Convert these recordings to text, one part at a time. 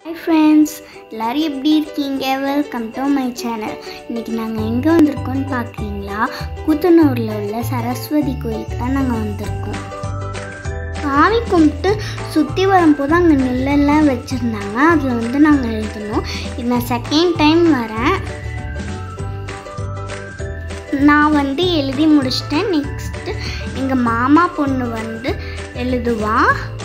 hi friends எல்லோரும் எப்படி இருக்கீங்க வெல்கம் டு மை சேனல் இன்றைக்கி நாங்கள் எங்கே வந்திருக்கோம்னு பார்க்குறீங்களா கூத்தனூரில் உள்ள சரஸ்வதி கோயிலுக்கு தான் நாங்கள் வந்திருக்கோம் சாமி கும்பிட்டு சுற்றி வரும்போது அங்கே நெல்லெல்லாம் வச்சுருந்தாங்க அதில் வந்து நாங்கள் எழுதணும் இது நான் செகண்ட் டைம் வரேன் நான் வந்து எழுதி முடிச்சிட்டேன் நெக்ஸ்ட்டு எங்கள் மாமா பொண்ணு வந்து எழுதுவா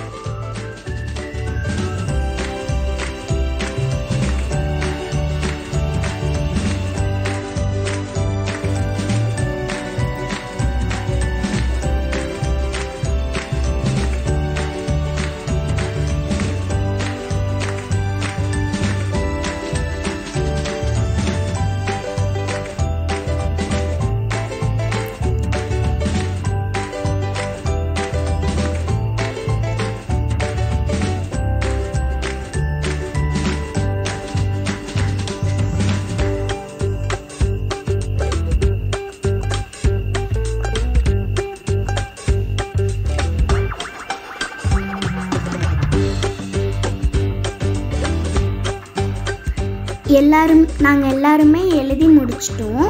எல்லாரும் நாங்கள் எல்லாருமே எழுதி முடிச்சிட்டோம்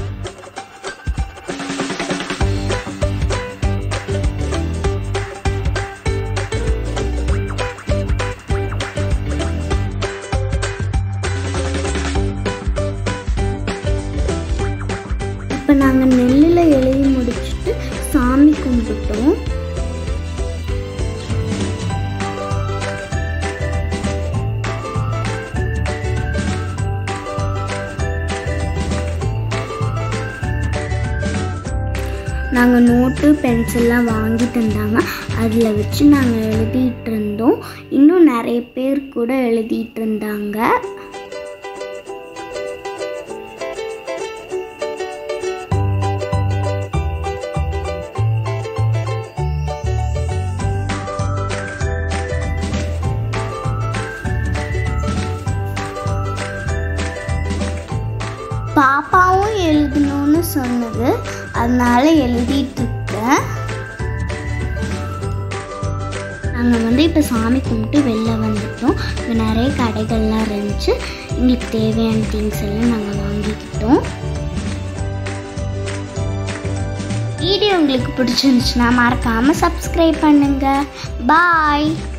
இப்போ நாங்கள் நெல்லில் எழுதி முடிச்சுட்டு சாமி கும்பிட்டோம் நாங்கள் நோட்டு பென்சில்லாம் வாங்கி தந்தாங்க அதில் வச்சு நாங்கள் எழுதிட்டு இருந்தோம் இன்னும் நிறைய பேர் கூட எழுதிட்டு இருந்தாங்க பாப்பாவும் எழுதணும்னு சொன்னது அதனால எழுதிட்டு இருக்கேன் நாங்கள் வந்து இப்போ சாமி கும்பிட்டு வெளில வந்துட்டோம் இங்கே நிறைய கடைகள்லாம் இருந்துச்சு எங்களுக்கு தேவையான திங்ஸ் எல்லாம் நாங்கள் வாங்கிக்கிட்டோம் வீடியோ உங்களுக்கு பிடிச்சிருந்துச்சுன்னா மறக்காமல் சப்ஸ்கிரைப் பண்ணுங்கள் பாய்